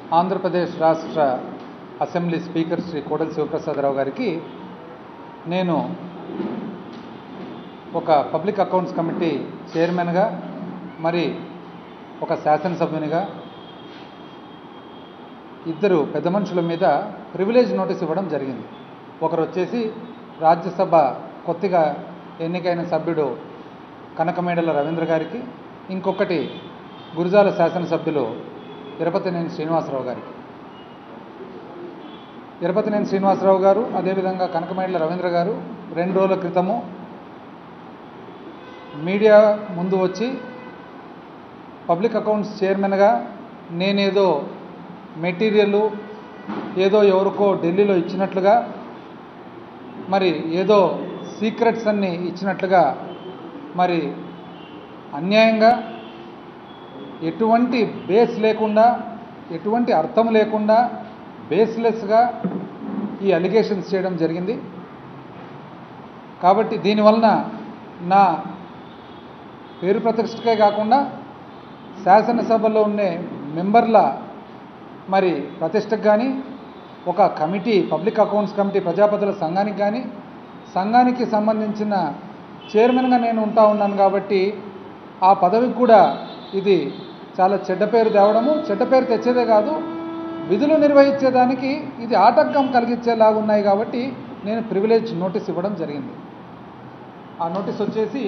ఆంధ్రప్రదేశ్ రాష్ట్ర assembly speaker Shri కోడలి శివప్రసాదరావు గారికి నేను ఒక పబ్లిక్ అకౌంట్స్ కమిటీ చైర్మన్గా మరి ఒక శాసనసభ్యునిగా ఇద్దరు పెద్ద మనుషుల మీద ప్రివిలేజ్ నోటీస్ ఇవ్వడం జరిగింది ఒకరు వచ్చేసి రాజ్యసభ కొత్తగా ఎన్నికైన సభ్యుడు కనకమేడల రవీంద్ర గారికి ఇంకొకటి గురుజాల శాసనసభ్యులు తిరుపతినేని శ్రీనివాసరావు గారికి తిరుపతినేని శ్రీనివాసరావు గారు అదేవిధంగా కనకమేడల రవీంద్ర గారు రెండు రోజుల క్రితము మీడియా ముందు వచ్చి పబ్లిక్ అకౌంట్స్ చైర్మన్గా నేనేదో మెటీరియల్ ఏదో ఎవరికో ఢిల్లీలో ఇచ్చినట్లుగా మరి ఏదో సీక్రెట్స్ అన్నీ ఇచ్చినట్లుగా మరి అన్యాయంగా ఎటువంటి బేస్ లేకుండా ఎటువంటి అర్థం లేకుండా బేస్లెస్గా ఈ అలిగేషన్స్ చేయడం జరిగింది కాబట్టి దీనివలన నా పేరు ప్రతిష్టకే కాకుండా శాసనసభలో ఉండే మెంబర్ల మరి ప్రతిష్టకు కానీ ఒక కమిటీ పబ్లిక్ అకౌంట్స్ కమిటీ ప్రజాపతుల సంఘానికి కానీ సంఘానికి సంబంధించిన చైర్మన్గా నేను ఉంటా ఉన్నాను కాబట్టి ఆ పదవికి కూడా ఇది చాలా చెడ్డ పేరు తేవడము చెడ్డ పేరు తెచ్చేదే కాదు విధులు నిర్వహించేదానికి ఇది ఆటంకం కలిగించేలాగా ఉన్నాయి కాబట్టి నేను ప్రివిలేజ్ నోటీస్ ఇవ్వడం జరిగింది ఆ నోటీస్ వచ్చేసి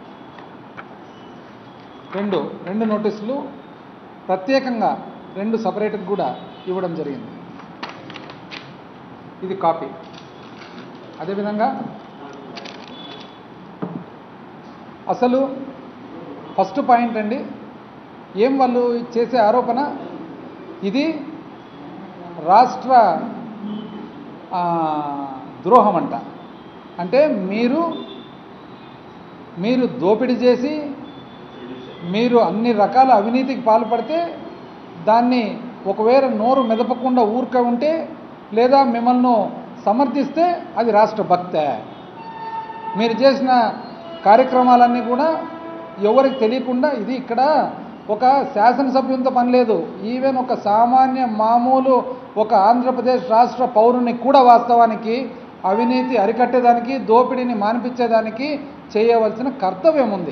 రెండు రెండు నోటీసులు ప్రత్యేకంగా రెండు సపరేట్గా కూడా ఇవ్వడం జరిగింది ఇది కాపీ అదేవిధంగా అసలు ఫస్ట్ పాయింట్ అండి ఏం వాళ్ళు చేసే ఆరోపణ ఇది రాష్ట్ర ఆ, ద్రోహం అంట అంటే మీరు మీరు దోపిడీ చేసి మీరు అన్ని రకాల అవినీతికి పాల్పడితే దాన్ని ఒకవేళ నోరు మెదపకుండా ఊరిక ఉంటే లేదా మిమ్మల్ని సమర్థిస్తే అది రాష్ట్ర భక్తే మీరు చేసిన కార్యక్రమాలన్నీ కూడా ఎవరికి తెలియకుండా ఇది ఇక్కడ ఒక శాసనసభ్యులతో పని లేదు ఈవెన్ ఒక సామాన్య మామూలు ఒక ఆంధ్రప్రదేశ్ రాష్ట్ర పౌరుని కూడా వాస్తవానికి అవినీతి అరికట్టేదానికి దోపిడీని మానిపించేదానికి చేయవలసిన కర్తవ్యం ఉంది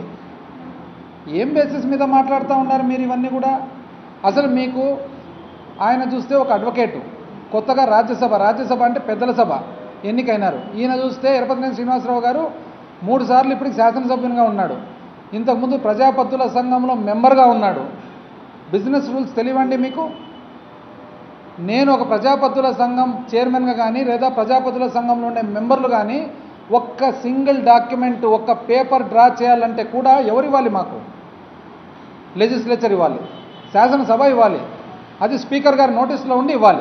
ఏం బేసిస్ మీద మాట్లాడుతూ ఉన్నారు మీరు ఇవన్నీ కూడా అసలు మీకు ఆయన చూస్తే ఒక అడ్వకేటు కొత్తగా రాజ్యసభ రాజ్యసభ అంటే పెద్దల సభ ఎన్నికైనారు ఈయన చూస్తే ఎరపతినేని శ్రీనివాసరావు గారు మూడు సార్లు ఇప్పటికి శాసనసభ్యునిగా ఉన్నాడు ఇంతకుముందు ప్రజాపత్తుల సంఘంలో మెంబర్గా ఉన్నాడు బిజినెస్ రూల్స్ తెలియండి మీకు నేను ఒక ప్రజాపత్తుల సంఘం చైర్మన్గా కానీ లేదా ప్రజాపత్తుల సంఘంలో ఉండే మెంబర్లు కానీ ఒక్క సింగిల్ డాక్యుమెంట్ ఒక్క పేపర్ డ్రా చేయాలంటే కూడా ఎవరు ఇవ్వాలి మాకు లెజిస్లేచర్ ఇవ్వాలి శాసనసభ ఇవ్వాలి అది స్పీకర్ గారి నోటీస్లో ఉండి ఇవ్వాలి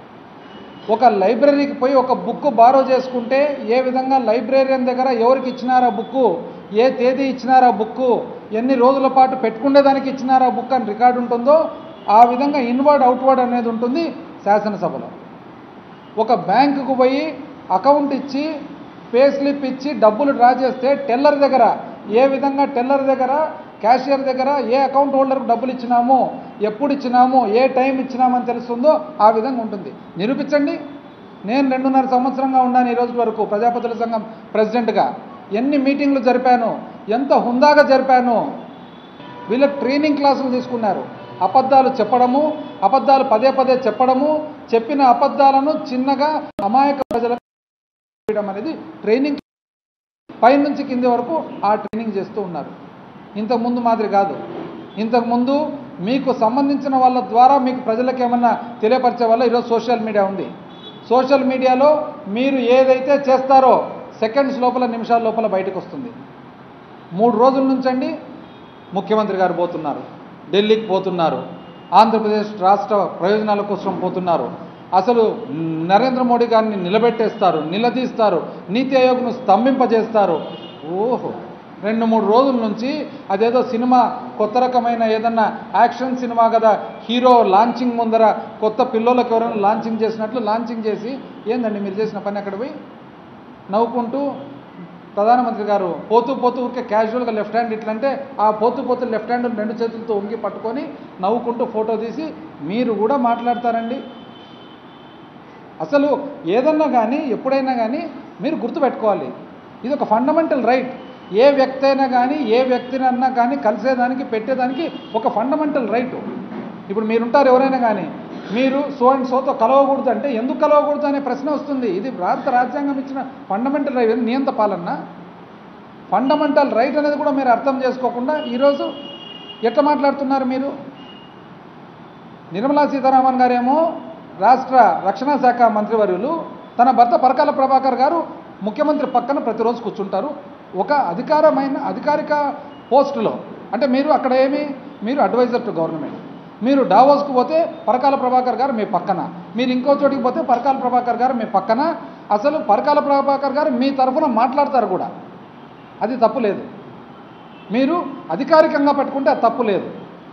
ఒక లైబ్రరీకి పోయి ఒక బుక్ బారో చేసుకుంటే ఏ విధంగా లైబ్రేరియన్ దగ్గర ఎవరికి ఇచ్చినారా బుక్కు ఏ తేదీ ఇచ్చినారా బుక్కు ఎన్ని రోజుల పాటు పెట్టుకునేదానికి ఇచ్చినారా బుక్ అని రికార్డు ఉంటుందో ఆ విధంగా ఇన్వర్డ్ అవుట్వర్డ్ అనేది ఉంటుంది శాసనసభలో ఒక బ్యాంకుకు పోయి అకౌంట్ ఇచ్చి పే స్లిప్ ఇచ్చి డబ్బులు డ్రా చేస్తే టెల్లర్ దగ్గర ఏ విధంగా టెల్లర్ దగ్గర క్యాషియర్ దగ్గర ఏ అకౌంట్ హోల్డర్కు డబ్బులు ఇచ్చినాము ఎప్పుడు ఇచ్చినాము ఏ టైం ఇచ్చినామని తెలుస్తుందో ఆ విధంగా ఉంటుంది నిరూపించండి నేను రెండున్నర సంవత్సరంగా ఉన్నాను ఈ రోజు వరకు ప్రజాపతుల సంఘం ప్రెసిడెంట్గా ఎన్ని మీటింగ్లు జరిపాను ఎంత హుందాగా జరిపాను వీళ్ళ ట్రైనింగ్ క్లాసులు తీసుకున్నారు అబద్ధాలు చెప్పడము అబద్ధాలు పదే పదే చెప్పడము చెప్పిన అబద్ధాలను చిన్నగా అమాయక ప్రజలకు చేయడం అనేది ట్రైనింగ్ పైనుంచి కింది వరకు ఆ ట్రైనింగ్ చేస్తూ ఉన్నారు ఇంతకుముందు మాదిరి కాదు ఇంతకుముందు మీకు సంబంధించిన వాళ్ళ ద్వారా మీకు ప్రజలకు ఏమన్నా తెలియపరిచే వల్ల ఈరోజు సోషల్ మీడియా ఉంది సోషల్ మీడియాలో మీరు ఏదైతే చేస్తారో సెకండ్స్ లోపల నిమిషాల లోపల బయటకు వస్తుంది మూడు రోజుల నుంచండి ముఖ్యమంత్రి గారు పోతున్నారు ఢిల్లీకి పోతున్నారు ఆంధ్రప్రదేశ్ రాష్ట్ర ప్రయోజనాల కోసం పోతున్నారు అసలు నరేంద్ర మోడీ గారిని నిలబెట్టేస్తారు నిలదీస్తారు నీతి ఆయోగ్ను స్తంభింపజేస్తారు ఓహో రెండు మూడు రోజుల నుంచి అదేదో సినిమా కొత్త రకమైన ఏదన్నా యాక్షన్ సినిమా కదా హీరో లాంచింగ్ ముందర కొత్త పిల్లలకు ఎవరైనా లాంచింగ్ చేసినట్లు లాంచింగ్ చేసి ఏందండి మీరు చేసిన పని అక్కడ పోయి నవ్వుకుంటూ ప్రధానమంత్రి గారు పోతూ పోతూ ఊరికే క్యాజువల్గా లెఫ్ట్ హ్యాండ్ ఇట్లంటే ఆ పోతూ పోతూ లెఫ్ట్ హ్యాండ్ రెండు చేతులతో ఉంగి పట్టుకొని నవ్వుకుంటూ ఫోటో తీసి మీరు కూడా మాట్లాడతారండి అసలు ఏదన్నా కానీ ఎప్పుడైనా కానీ మీరు గుర్తుపెట్టుకోవాలి ఇది ఒక ఫండమెంటల్ రైట్ ఏ వ్యక్తి అయినా కానీ ఏ వ్యక్తిని అన్నా కానీ కలిసేదానికి పెట్టేదానికి ఒక ఫండమెంటల్ రైట్ ఇప్పుడు మీరుంటారు ఎవరైనా కానీ మీరు సో అండ్ సోతో కలవకూడదు అంటే ఎందుకు కలవకూడదు అనే ప్రశ్న వస్తుంది ఇది భారత రాజ్యాంగం ఇచ్చిన ఫండమెంటల్ రైట్ నియంత పాలన ఫండమెంటల్ రైట్ అనేది కూడా మీరు అర్థం చేసుకోకుండా ఈరోజు ఎట్లా మాట్లాడుతున్నారు మీరు నిర్మలా సీతారామన్ గారేమో రాష్ట్ర రక్షణ శాఖ మంత్రివర్యులు తన భర్త పరకాల ప్రభాకర్ గారు ముఖ్యమంత్రి పక్కన ప్రతిరోజు కూర్చుంటారు ఒక అధికారమైన అధికారిక పోస్టులో అంటే మీరు అక్కడ ఏమి మీరు అడ్వైజర్ టు గవర్నమెంట్ మీరు డావోస్కు పోతే పరకాల ప్రభాకర్ గారు మీ పక్కన మీరు ఇంకో చోటికి పోతే పరకాల ప్రభాకర్ గారు మీ పక్కన అసలు పరకాల ప్రభాకర్ గారు మీ తరఫున మాట్లాడతారు కూడా అది తప్పు లేదు మీరు అధికారికంగా పెట్టుకుంటే అది తప్పు లేదు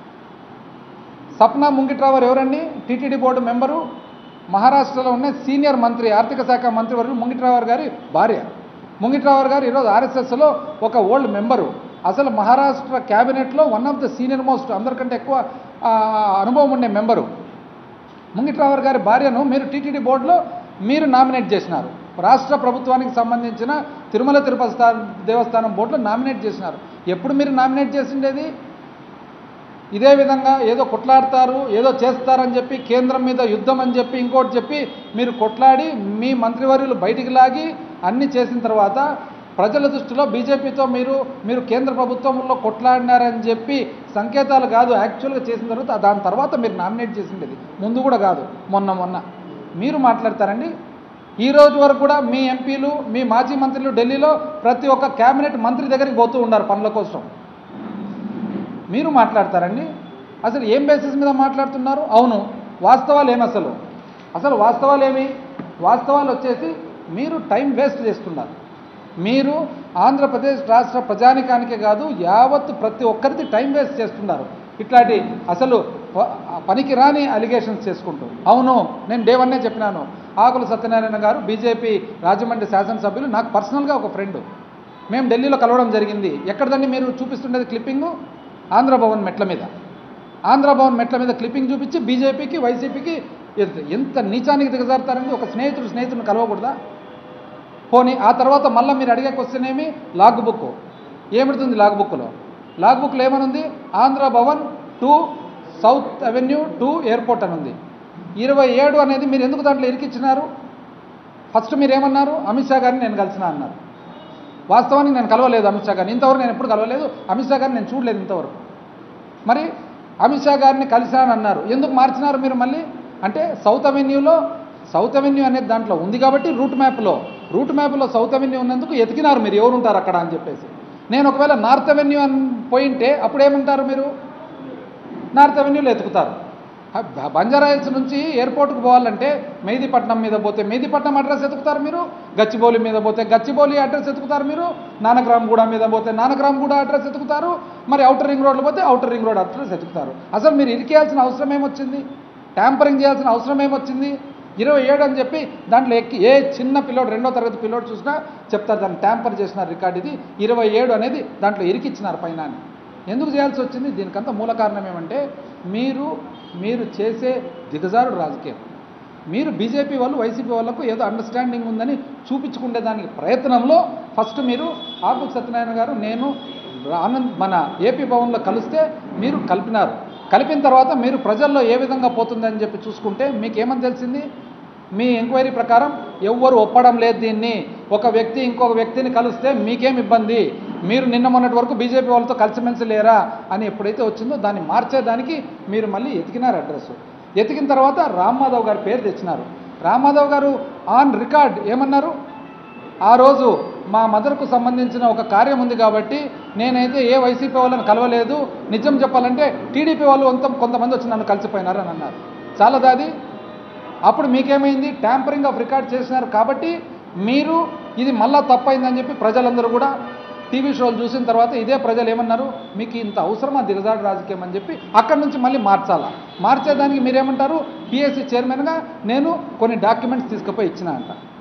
సప్నా ముంగిట్రావర్ ఎవరండి టీటీడీ బోర్డు మెంబరు మహారాష్ట్రలో ఉన్న సీనియర్ మంత్రి ఆర్థిక శాఖ మంత్రి వర్యులు ముంగిట్రావర్ గారి భార్య ముంగిట్రావర్ గారు ఈరోజు ఆర్ఎస్ఎస్లో ఒక ఓల్డ్ మెంబరు అసలు మహారాష్ట్ర క్యాబినెట్లో one of the senior most అందరికంటే ఎక్కువ ఆ, అనుభవం ఉండే మెంబరు ముంగిట్రావర్ గారి భార్యను మీరు టీటీడీ బోర్డులో మీరు నామినేట్ చేసినారు రాష్ట్ర ప్రభుత్వానికి సంబంధించిన తిరుమల తిరుపతి స్థా- దేవస్థానం బోర్డులో నామినేట్ చేసినారు ఎప్పుడు మీరు నామినేట్ చేసిండేది ఇదే విధంగా ఏదో కొట్లాడతారు ఏదో చేస్తారని చెప్పి కేంద్రం మీద యుద్ధం అని చెప్పి ఇంకోటి చెప్పి మీరు కొట్లాడి మీ మంత్రివర్యులు బయటికి లాగి అన్ని చేసిన తర్వాత ప్రజల దృష్టిలో బీజేపీతో మీరు మీరు కేంద్ర ప్రభుత్వంలో కొట్లాడినారని చెప్పి సంకేతాలు కాదు యాక్చువల్గా చేసిన తర్వాత దాని తర్వాత మీరు నామినేట్ చేసిండేది ముందు కూడా కాదు మొన్న మొన్న మీరు మాట్లాడతారండి ఈ రోజు వరకు కూడా మీ ఎంపీలు మీ మాజీ మంత్రులు ఢిల్లీలో ప్రతి ఒక్క కేబినెట్ మంత్రి దగ్గరికి పోతూ ఉన్నారు పనుల కోసం మీరు మాట్లాడతారండి అసలు ఏం బేసిస్ మీద మాట్లాడుతున్నారు అవును వాస్తవాలు ఏమి అసలు అసలు వాస్తవాలు ఏమి వాస్తవాలు వచ్చేసి మీరు టైం వేస్ట్ చేస్తున్నారు మీరు ఆంధ్రప్రదేశ్ రాష్ట్ర ప్రజానికానికే కాదు యావత్ ప్రతి ఒక్కరిది టైం వేస్ట్ చేస్తున్నారు ఇట్లాంటి అసలు ప- పనికిరాని అలిగేషన్స్ చేసుకుంటూ అవును నేను డే వన్నే చెప్పినాను ఆకుల సత్యనారాయణ గారు బీజేపీ రాజమండ్రి శాసనసభ్యులు నాకు పర్సనల్గా ఒక ఫ్రెండ్ మేము ఢిల్లీలో కలవడం జరిగింది ఎక్కడదండి మీరు చూపిస్తుండేది క్లిప్పింగు ఆంధ్రభవన్ మెట్ల మీద ఆంధ్రభవన్ మెట్ల మీద క్లిప్పింగ్ చూపించి బీజేపీకి వైసీపీకి ఎంత- ఎంత నీచానికి దిగజారుతారండి ఒక స్నేహితుడు స్నేహితుడిని కలవకూడదా పోనీ ఆ తర్వాత మళ్ళీ మీరు అడిగే క్వశ్చన్ ఏమి లాగ్ బుక్ ఏమిడుతుంది లాగ్ బుక్లో లాగ్ బుక్లో ఏమనుంది Andhra Bhavan to south avenue to airport అని ఉంది ఇరవై ఏడు అనేది మీరు ఎందుకు దాంట్లో ఇరికిచ్చినారు ఫస్ట్ మీరు ఏమన్నారు అమిత్ షా గారిని నేను కలిసిన అన్నారు వాస్తవానికి నేను కలవలేదు అమిత్ షా గారిని ఇంతవరకు నేను ఎప్పుడు కలవలేదు అమిత్ షా గారిని నేను చూడలేదు ఇంతవరకు మరి అమిత్ షా గారిని కలిశాను అన్నారు ఎందుకు మార్చినారు మీరు మళ్ళీ అంటే సౌత్ అవెన్యూలో సౌత్ అవెన్యూ అనేది దాంట్లో ఉంది కాబట్టి రూట్ మ్యాప్లో రూట్ మ్యాప్లో సౌత్ అవెన్యూ ఉన్నందుకు ఎతికినారు మీరు ఎవరు ఉంటారు అక్కడ అని చెప్పేసి నేను ఒకవేళ నార్త్ అవెన్యూ అని పోయింటే అప్పుడు ఏమంటారు మీరు నార్త్ అవెన్యూలో ఎతుకుతారు ఆ బ- బంజారాహిల్స్ నుంచి ఎయిర్పోర్ట్కి పోవాలంటే మెహదీపట్నం మీద పోతే మెహదీపట్నం అడ్రస్ ఎతుకుతారు మీరు గచ్చిబౌలి మీద పోతే గచ్చిబౌలి అడ్రస్ ఎతుకుతారు మీరు నానక్రామ్గూడ మీద పోతే నానక్రామ్గూడ అడ్రస్ ఎతుకుతారు మరి అవుటర్ రింగ్ రోడ్లో పోతే అవుటర్ రింగ్ రోడ్ అడ్రస్ ఎతుకుతారు అసలు మీరు ఇరికేయాల్సిన అవసరం ఏమొచ్చింది ట్యాంపరింగ్ చేయాల్సిన అవసరం ఏమొచ్చింది ఇరవై ఏడు అని చెప్పి దాంట్లో ఎక్కి ఏ చిన్న పిల్లోడు రెండో తరగతి పిల్లోడు చూసినా చెప్తారు దాన్ని ట్యాంపర్ చేసిన రికార్డు ఇది ఇరవై ఏడు అనేది దాంట్లో ఇరికిచ్చినారు పైన అని. ఎందుకు చేయాల్సి వచ్చింది దీనికంతా మూల కారణం ఏమంటే మీరు మీరు చేసే దిగజారుడు రాజకీయం మీరు బీజేపీ వాళ్ళు వైసీపీ వాళ్ళకు ఏదో అండర్స్టాండింగ్ ఉందని చూపించుకునే దానికి ప్రయత్నంలో ఫస్ట్ మీరు ఆకుల సత్యనారాయణ గారు నేను ఆనంద్ మన ఏపీ భవన్లో కలిస్తే మీరు కలిపినారు కలిపిన తర్వాత మీరు ప్రజల్లో ఏ విధంగా పోతుందని చెప్పి చూసుకుంటే మీకేమని తెలిసింది మీ ఎంక్వైరీ ప్రకారం ఎవ్వరు ఒప్పడం లేదు దీన్ని ఒక వ్యక్తి ఇంకొక వ్యక్తిని కలిస్తే మీకేం ఇబ్బంది మీరు నిన్న మొన్నటి వరకు బీజేపీ వాళ్ళతో కలిసిమెలిసి లేరా అని ఎప్పుడైతే వచ్చిందో దాన్ని మార్చేదానికి మీరు మళ్ళీ ఎతికినారు అడ్రస్ ఎతికిన తర్వాత రామ్ మాధవ్ గారి పేరు తెచ్చినారు రామ్ మాధవ్ గారు ఆన్ రికార్డ్ ఏమన్నారు ఆ రోజు మా మదర్కు సంబంధించిన ఒక కార్యం ఉంది కాబట్టి నేనైతే ఏ వైసీపీ వాళ్ళని కలవలేదు నిజం చెప్పాలంటే టీడీపీ వాళ్ళు అంత కొంతమంది వచ్చి నన్ను కలిసిపోయినారు అని అన్నారు చాలదా అది అప్పుడు మీకేమైంది ట్యాంపరింగ్ ఆఫ్ రికార్డ్ చేసినారు కాబట్టి మీరు ఇది మళ్ళా తప్పైందని చెప్పి ప్రజలందరూ కూడా టీవీ షోలు చూసిన తర్వాత ఇదే ప్రజలు ఏమన్నారు మీకు ఇంత అవసరమా దిగజాడు రాజకీయం అని చెప్పి అక్కడి నుంచి మళ్ళీ మార్చాలా మార్చేదానికి మీరేమంటారు పిఎస్సి చైర్మన్గా నేను కొన్ని డాక్యుమెంట్స్ తీసుకుపోయి ఇచ్చిన అంట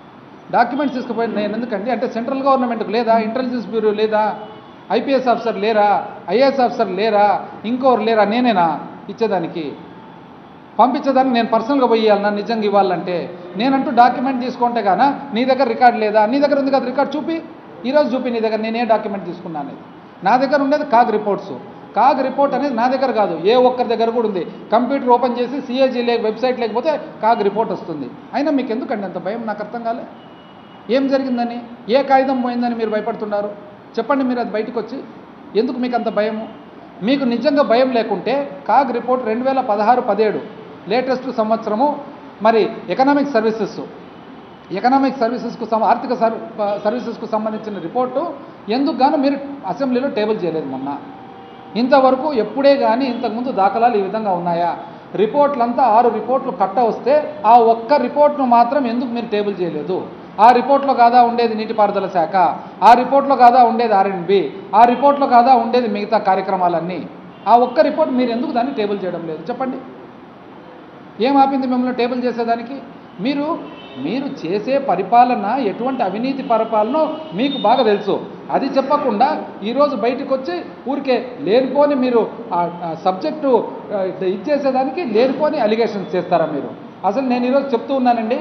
డాక్యుమెంట్స్ తీసుకుపోయి నేను ఎందుకండి అంటే సెంట్రల్ గవర్నమెంట్కి లేదా ఇంటెలిజెన్స్ బ్యూరో లేదా ఐపీఎస్ ఆఫీసర్ లేరా ఐఏఎస్ ఆఫీసర్ లేరా ఇంకోరు లేరా నేనేనా ఇచ్చేదానికి పంపించేదానికి నేను పర్సనల్గా పోయి ఇవ్వాలన్నా నిజంగా ఇవ్వాలంటే నేనంటూ డాక్యుమెంట్ తీసుకుంటే గానా నీ దగ్గర రికార్డ్ లేదా నీ దగ్గర ఉంది కదా రికార్డ్ చూపి ఈరోజు చూపి నీ దగ్గర నేను ఏ డాక్యుమెంట్ తీసుకున్నా అనేది నా దగ్గర ఉండేది కాగ్ రిపోర్ట్స్ కాగ్ రిపోర్ట్ అనేది నా దగ్గర కాదు ఏ ఒక్కరి దగ్గర కూడా ఉంది కంప్యూటర్ ఓపెన్ చేసి సిఏజీ లేక వెబ్సైట్ లేకపోతే కాగ్ రిపోర్ట్ వస్తుంది అయినా మీకు ఎందుకండి అంత భయం నాకు అర్థం కాలే ఏం జరిగిందని ఏ కాగితం పోయిందని మీరు భయపడుతున్నారు చెప్పండి మీరు అది బయటకు వచ్చి ఎందుకు మీకు అంత భయము మీకు నిజంగా భయం లేకుంటే కాగ్ రిపోర్ట్ రెండు వేల పదహారు పదిహేడు లేటెస్ట్ సంవత్సరము మరి ఎకనామిక్ సర్వీసెస్ ఎకనామిక్ సర్వీసెస్కు సం ఆర్థిక సర్ సర్వీసెస్కు సంబంధించిన రిపోర్టు ఎందుకు గాను మీరు అసెంబ్లీలో టేబుల్ చేయలేదు మొన్న ఇంతవరకు ఎప్పుడే కానీ ఇంతకుముందు దాఖలాలు ఈ విధంగా ఉన్నాయా రిపోర్ట్లంతా ఆరు రిపోర్ట్లు కట్ట వస్తే ఆ ఒక్క రిపోర్ట్ను మాత్రం ఎందుకు మీరు టేబుల్ చేయలేదు ఆ రిపోర్ట్లో కాదా ఉండేది నీటిపారుదల శాఖ ఆ రిపోర్ట్లో కాదా ఉండేది ఆర్ఎండ్బి ఆ రిపోర్ట్లో కాదా ఉండేది మిగతా కార్యక్రమాలన్నీ ఆ ఒక్క రిపోర్ట్ మీరు ఎందుకు దాన్ని టేబుల్ చేయడం లేదు చెప్పండి ఏం ఆపింది మిమ్మల్ని టేబుల్ చేసేదానికి మీరు మీరు చేసే పరిపాలన ఎటువంటి అవినీతి పరిపాలనో మీకు బాగా తెలుసు అది చెప్పకుండా ఈరోజు బయటకు వచ్చి ఊరికే లేనిపోని మీరు ఆ ఆ సబ్జెక్టు ఆ, ఇచ్చేసేదానికి లేనిపోని అలిగేషన్స్ చేస్తారా మీరు అసలు నేను ఈరోజు చెప్తూ ఉన్నానండి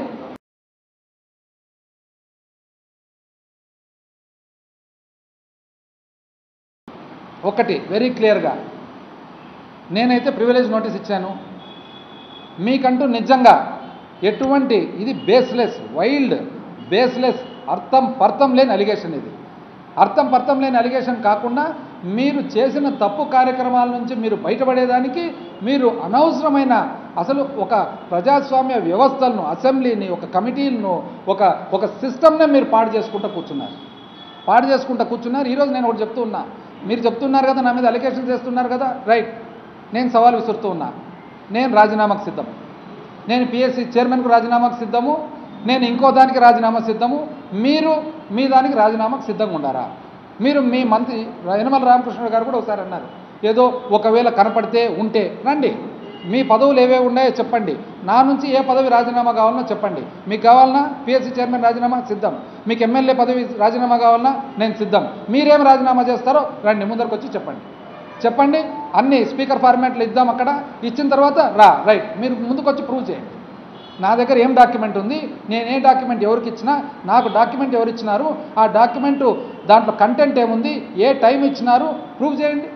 ఒకటి వెరీ క్లియర్గా నేనైతే ప్రివిలేజ్ నోటీస్ ఇచ్చాను మీకంటూ నిజంగా ఎటువంటి ఇది బేస్లెస్ వైల్డ్ బేస్లెస్ అర్థం పర్థం లేని అలిగేషన్ ఇది అర్థం పర్థం లేని అలిగేషన్ కాకుండా మీరు చేసిన తప్పు కార్యక్రమాల నుంచి మీరు బయటపడేదానికి మీరు అనవసరమైన అసలు ఒక ప్రజాస్వామ్య వ్యవస్థలను అసెంబ్లీని ఒక కమిటీలను ఒక ఒక సిస్టమ్నే మీరు పాడు చేసుకుంటూ కూర్చున్నారు పాడు చేసుకుంటూ కూర్చున్నారు ఈరోజు నేను ఒకటి చెప్తూ ఉన్నా మీరు చెప్తున్నారు కదా నా మీద అలిగేషన్ చేస్తున్నారు కదా రైట్ నేను సవాల్ విసురుతూ ఉన్నా నేను రాజీనామాకు సిద్ధం నేను పిఎస్సి చైర్మన్కు రాజీనామాకు సిద్ధము నేను ఇంకో దానికి రాజీనామా సిద్ధము మీరు మీ దానికి రాజీనామాకు సిద్ధంగా ఉండారా మీరు మీ మంత్రి యనమల రామకృష్ణ గారు కూడా ఒకసారి అన్నారు ఏదో ఒకవేళ కనపడితే ఉంటే రండి మీ పదవులు ఏవే ఉన్నాయో చెప్పండి నా నుంచి ఏ పదవి రాజీనామా కావాలనో చెప్పండి మీకు కావాలన్నా పిఎస్సి చైర్మన్ రాజీనామా సిద్ధం మీకు ఎమ్మెల్యే పదవి రాజీనామా కావాలన్నా నేను సిద్ధం మీరేం రాజీనామా చేస్తారో రండి ముందరకు వచ్చి చెప్పండి చెప్పండి అన్ని స్పీకర్ ఫార్మాట్లు ఇద్దాం అక్కడ ఇచ్చిన తర్వాత రా రైట్ మీరు ముందుకు వచ్చి ప్రూవ్ చేయండి నా దగ్గర ఏం డాక్యుమెంట్ ఉంది నేను ఏ డాక్యుమెంట్ ఎవరికి ఇచ్చినా నాకు డాక్యుమెంట్ ఎవరు ఇచ్చినారు ఆ డాక్యుమెంటు దాంట్లో కంటెంట్ ఏముంది ఏ టైం ఇచ్చినారు ప్రూవ్ చేయండి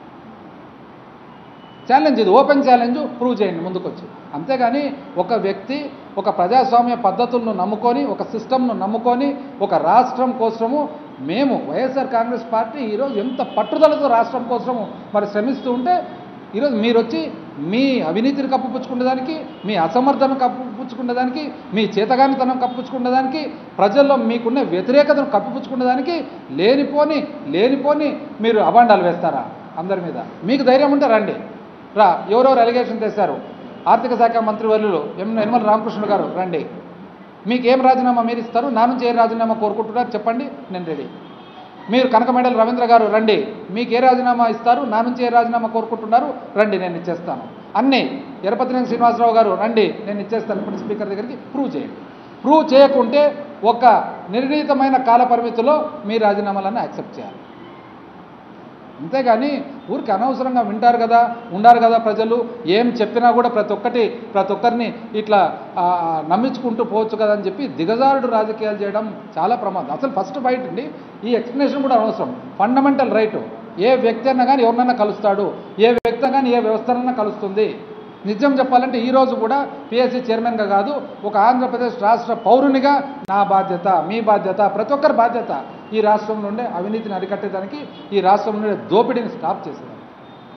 ఛాలెంజ్ ఇది ఓపెన్ ఛాలెంజ్ ప్రూవ్ చేయండి ముందుకొచ్చి అంతేగాని ఒక వ్యక్తి ఒక ప్రజాస్వామ్య పద్ధతులను నమ్ముకొని ఒక సిస్టమ్ను నమ్ముకొని ఒక రాష్ట్రం కోసము మేము వైఎస్ఆర్ కాంగ్రెస్ పార్టీ ఈరోజు ఎంత పట్టుదలతో రాష్ట్రం కోసము మరి శ్రమిస్తూ ఉంటే ఈరోజు మీరు వచ్చి మీ అవినీతిని కప్పుపుచ్చుకునేదానికి మీ అసమర్థను కప్పుపుచ్చుకునేదానికి మీ చేతగానితనం కప్పుపుచ్చుకునేదానికి ప్రజల్లో మీకున్న వ్యతిరేకతను కప్పిపుచ్చుకునేదానికి లేనిపోని లేనిపోని మీరు అభాండాలు వేస్తారా అందరి మీద మీకు ధైర్యం ఉంటే రండి రా ఎవరెవరు అలిగేషన్ తెస్తారు ఆర్థిక శాఖ మంత్రివర్యులు ఎం యనమల రామకృష్ణ గారు రండి మీకు ఏం రాజీనామా మీరు ఇస్తారు నా నుంచి ఏ రాజీనామా కోరుకుంటున్నారు చెప్పండి నేను రెడీ మీరు కనకమేడల రవీంద్ర గారు రండి మీకు ఏ రాజీనామా ఇస్తారు నా నుంచి ఏ రాజీనామా కోరుకుంటున్నారు రండి నేను ఇచ్చేస్తాను అన్నీ ఎరపతినేని శ్రీనివాసరావు గారు రండి నేను ఇచ్చేస్తాను ఇప్పుడు స్పీకర్ దగ్గరికి ప్రూవ్ చేయండి ప్రూవ్ చేయకుంటే ఒక నిర్ణీతమైన కాల పరిమితిలో మీ రాజీనామాలను యాక్సెప్ట్ చేయాలి అంతేగాని ఊరికి అనవసరంగా వింటారు కదా ఉండారు కదా ప్రజలు ఏం చెప్పినా కూడా ప్రతి ఒక్కటి ప్రతి ఒక్కరిని ఇట్లా ఆ, ఆ, నమ్మించుకుంటూ పోవచ్చు కదా అని చెప్పి దిగజారుడు రాజకీయాలు చేయడం చాలా ప్రమాదం అసలు ఫస్ట్ బయట అండి ఈ ఎక్స్ప్లెనేషన్ కూడా అవసరం ఫండమెంటల్ రైట్ ఏ వ్యక్తి అన్నా కానీ ఎవరినైనా కలుస్తాడు ఏ వ్యక్తి కానీ ఏ వ్యవస్థనైనా కలుస్తుంది నిజం చెప్పాలంటే ఈ రోజు కూడా పిఎస్సి చైర్మన్గా కాదు ఒక ఆంధ్రప్రదేశ్ రాష్ట్ర పౌరునిగా నా బాధ్యత మీ బాధ్యత ప్రతి ఒక్కరి బాధ్యత ఈ రాష్ట్రం నుండే అవినీతిని అరికట్టేదానికి ఈ రాష్ట్రం నుండే దోపిడీని స్టాప్ చేసేదానికి